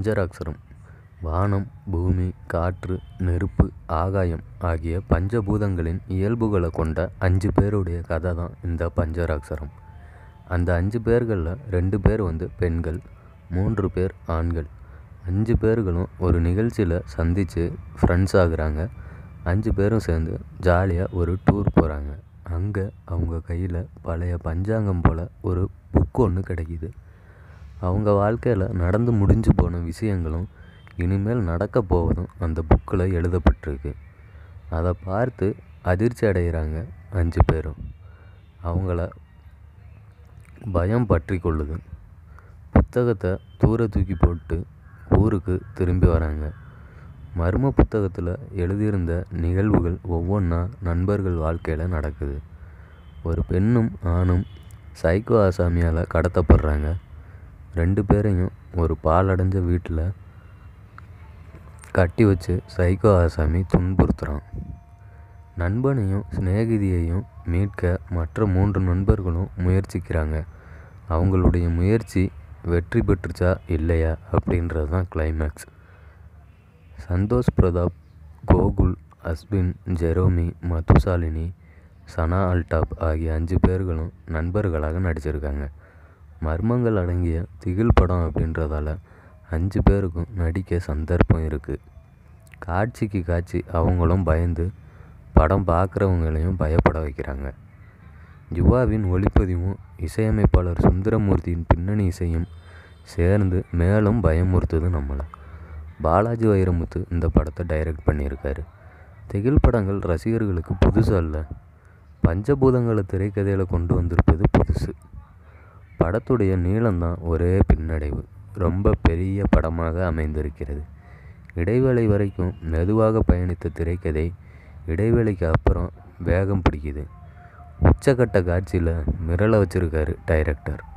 பஞ்சராக்ஷரம் வானம் பூமி காற்று நெருப்பு ஆகாயம் ஆகிய பஞ்சபூதங்களின் இயல்புகளை கொண்ட அஞ்சு பேருடைய கதை தான் இந்த பஞ்சராக்ஷரம் அந்த அஞ்சு பேர்களில் ரெண்டு பேர் வந்து பெண்கள் மூன்று பேர் ஆண்கள் அஞ்சு பேர்களும் ஒரு நிகழ்ச்சியில் சந்தித்து ஃப்ரெண்ட்ஸ் ஆகுறாங்க அஞ்சு பேரும் சேர்ந்து ஜாலியாக ஒரு டூர் போகிறாங்க அங்கே அவங்க கையில் பழைய பஞ்சாங்கம் போல் ஒரு புக் ஒன்று கிடைக்கிது அவங்க வாழ்க்கையில் நடந்து முடிஞ்சு போன விஷயங்களும் இனிமேல் நடக்க போவதும் அந்த புக்கில் எழுதப்பட்டிருக்கு அதை பார்த்து அதிர்ச்சி அடைகிறாங்க அஞ்சு பேரும் அவங்கள பயம் பற்றி கொள்ளுது புத்தகத்தை தூர தூக்கி போட்டு ஊருக்கு திரும்பி வராங்க மர்ம புத்தகத்தில் எழுதியிருந்த நிகழ்வுகள் ஒவ்வொன்றா நண்பர்கள் வாழ்க்கையில் நடக்குது ஒரு பெண்ணும் ஆணும் சைக்கோ ஆசாமியால் கடத்தப்படுறாங்க ரெண்டு பேரையும் ஒரு பாலடைஞ்ச வீட்டில் கட்டி வச்சு சைக்கோ ஆசாமி துன்புறுத்துகிறான் நண்பனையும் சிநேகிதியையும் மீட்க மற்ற மூன்று நண்பர்களும் முயற்சிக்கிறாங்க அவங்களுடைய முயற்சி வெற்றி பெற்றுச்சா இல்லையா அப்படின்றது தான் கிளைமேக்ஸ் சந்தோஷ் பிரதாப் கோகுல் அஸ்வின் ஜெரோமி மதுசாலினி சனா அல்டாப் ஆகிய அஞ்சு பேர்களும் நண்பர்களாக நடிச்சிருக்காங்க மர்மங்கள் அடங்கிய திகில் படம் அப்படின்றதால அஞ்சு பேருக்கும் நடிக்க சந்தர்ப்பம் இருக்குது காட்சிக்கு காட்சி அவங்களும் பயந்து படம் பார்க்குறவங்களையும் பயப்பட வைக்கிறாங்க யுவாவின் ஒளிப்பதிவும் இசையமைப்பாளர் சுந்தரமூர்த்தியின் பின்னணி இசையும் சேர்ந்து மேலும் பயமுறுத்துது நம்மளை பாலாஜி வைரமுத்து இந்த படத்தை டைரக்ட் பண்ணியிருக்காரு திகில் படங்கள் ரசிகர்களுக்கு புதுசு அல்ல பஞ்சபூதங்களை திரைக்கதையில் கொண்டு வந்திருப்பது புதுசு படத்துடைய நீளம்தான் ஒரே பின்னடைவு ரொம்ப பெரிய படமாக அமைந்திருக்கிறது இடைவேளை வரைக்கும் மெதுவாக பயணித்த திரைக்கதை இடைவேளைக்கு அப்புறம் வேகம் பிடிக்குது உச்சக்கட்ட காட்சியில் மிரள வச்சிருக்காரு டைரக்டர்